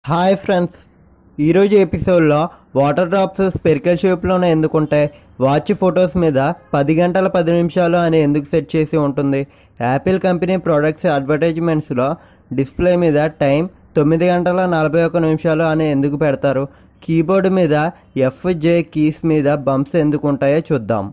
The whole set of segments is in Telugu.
హాయ్ ఫ్రెండ్స్ ఈరోజు ఎపిసోడ్లో వాటర్ డ్రాప్స్ స్పెరికల్ షేప్లోనే ఎందుకుంటాయి వాచ్ ఫొటోస్ మీద పది గంటల పది నిమిషాలు అని ఎందుకు సెట్ చేసి ఉంటుంది యాపిల్ కంపెనీ ప్రోడక్ట్స్ అడ్వర్టైజ్మెంట్స్లో డిస్ప్లే మీద టైం తొమ్మిది గంటల నలభై ఒక్క నిమిషాలు అని ఎందుకు పెడతారు కీబోర్డ్ మీద ఎఫ్ జే కీస్ మీద బంప్స్ ఎందుకు ఉంటాయో చూద్దాం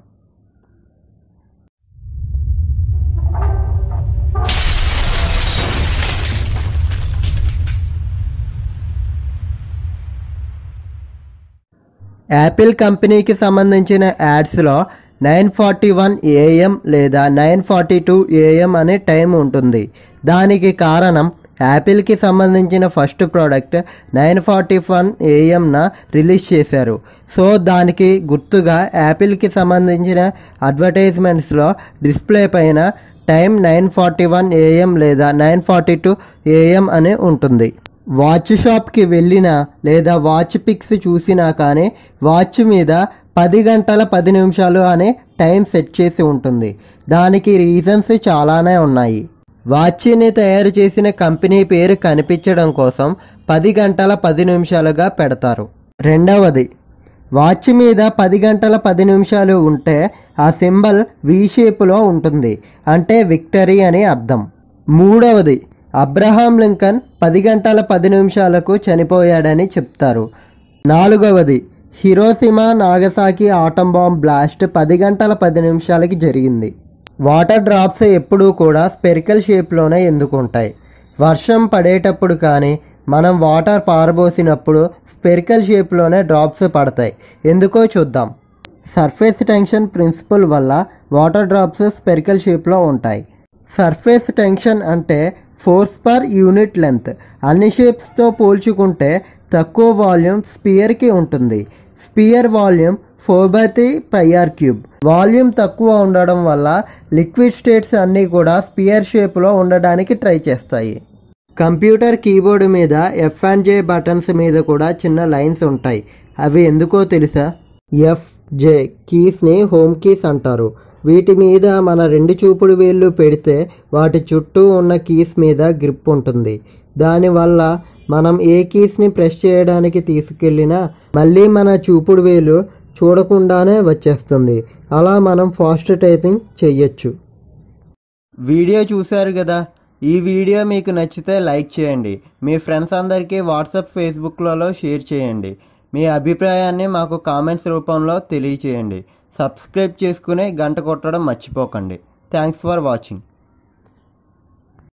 యాపిల్ కంపెనీకి సంబంధించిన యాడ్స్లో నైన్ ఫార్టీ వన్ ఏఎం లేదా నైన్ ఫార్టీ టూ ఏఎం అనే టైం ఉంటుంది దానికి కారణం యాపిల్కి సంబంధించిన first product nine forty one ఏఎంన రిలీజ్ చేశారు సో దానికి గుర్తుగా యాపిల్కి సంబంధించిన అడ్వర్టైజ్మెంట్స్లో డిస్ప్లే పైన time nine forty one AM లేదా నైన్ ఫార్టీ టూ ఏఎం అని ఉంటుంది వాచ్ షాప్కి వెళ్ళినా లేదా వాచ్ పిక్స్ చూసినా కానీ వాచ్ మీద పది గంటల పది నిమిషాలు అనే టైం సెట్ చేసి ఉంటుంది దానికి రీజన్స్ చాలానే ఉన్నాయి వాచ్ని తయారు చేసిన కంపెనీ పేరు కనిపించడం కోసం పది గంటల పది నిమిషాలుగా పెడతారు రెండవది వాచ్ మీద పది గంటల పది నిమిషాలు ఉంటే ఆ సింబల్ వి షేపులో ఉంటుంది అంటే విక్టరీ అని అర్థం మూడవది అబ్రహాం లింకన్ పది గంటల పది నిమిషాలకు చనిపోయాడని చెప్తారు నాలుగవది Hiroshima Nagasaki atom bomb blast పది గంటల పది నిమిషాలకి జరిగింది వాటర్ డ్రాప్స్ ఎప్పుడూ కూడా స్పెరికల్ షేప్లోనే ఎందుకు ఉంటాయి వర్షం పడేటప్పుడు కానీ మనం వాటర్ పారబోసినప్పుడు స్పెరికల్ షేప్లోనే డ్రాప్స్ పడతాయి ఎందుకో చూద్దాం సర్ఫేస్ టెన్షన్ ప్రిన్సిపల్ వల్ల వాటర్ డ్రాప్స్ స్పెరికల్ షేప్లో ఉంటాయి సర్ఫేస్ టెన్షన్ అంటే ఫోర్స్ పర్ యూనిట్ లెంత్ అన్ని షేప్స్తో పోల్చుకుంటే తక్కువ వాల్యూమ్ స్పియర్కి ఉంటుంది sphere volume four by three pi r cube volume తక్కువ ఉండడం వల్ల లిక్విడ్ స్టేట్స్ అన్నీ కూడా స్పియర్ షేప్లో ఉండడానికి ట్రై చేస్తాయి కంప్యూటర్ కీబోర్డ్ మీద ఎఫ్ అండ్ జే బటన్స్ మీద కూడా చిన్న లైన్స్ ఉంటాయి అవి ఎందుకో తెలుసా ఎఫ్ జే కీస్ని హోమ్ కీస్ అంటారు వీటి మీద మన రెండు చూపుడు వేళ్ళు పెడితే వాటి చుట్టూ ఉన్న కీస్ మీద గ్రిప్ ఉంటుంది దానివల్ల మనం ఏ కీస్ని ప్రెస్ చేయడానికి తీసుకెళ్ళినా మళ్ళీ మన చూపుడు వేలు చూడకుండానే వచ్చేస్తుంది అలా మనం ఫాస్ట్ టైపింగ్ చెయ్యొచ్చు వీడియో చూశారు కదా ఈ వీడియో మీకు నచ్చితే లైక్ చేయండి మీ ఫ్రెండ్స్ అందరికీ వాట్సాప్ ఫేస్బుక్లలో షేర్ చేయండి మీ అభిప్రాయాన్ని మాకు కామెంట్స్ రూపంలో తెలియచేయండి సబ్స్క్రైబ్ చేసుకుని గంట కొట్టడం మర్చిపోకండి థ్యాంక్స్ ఫర్ వాచింగ్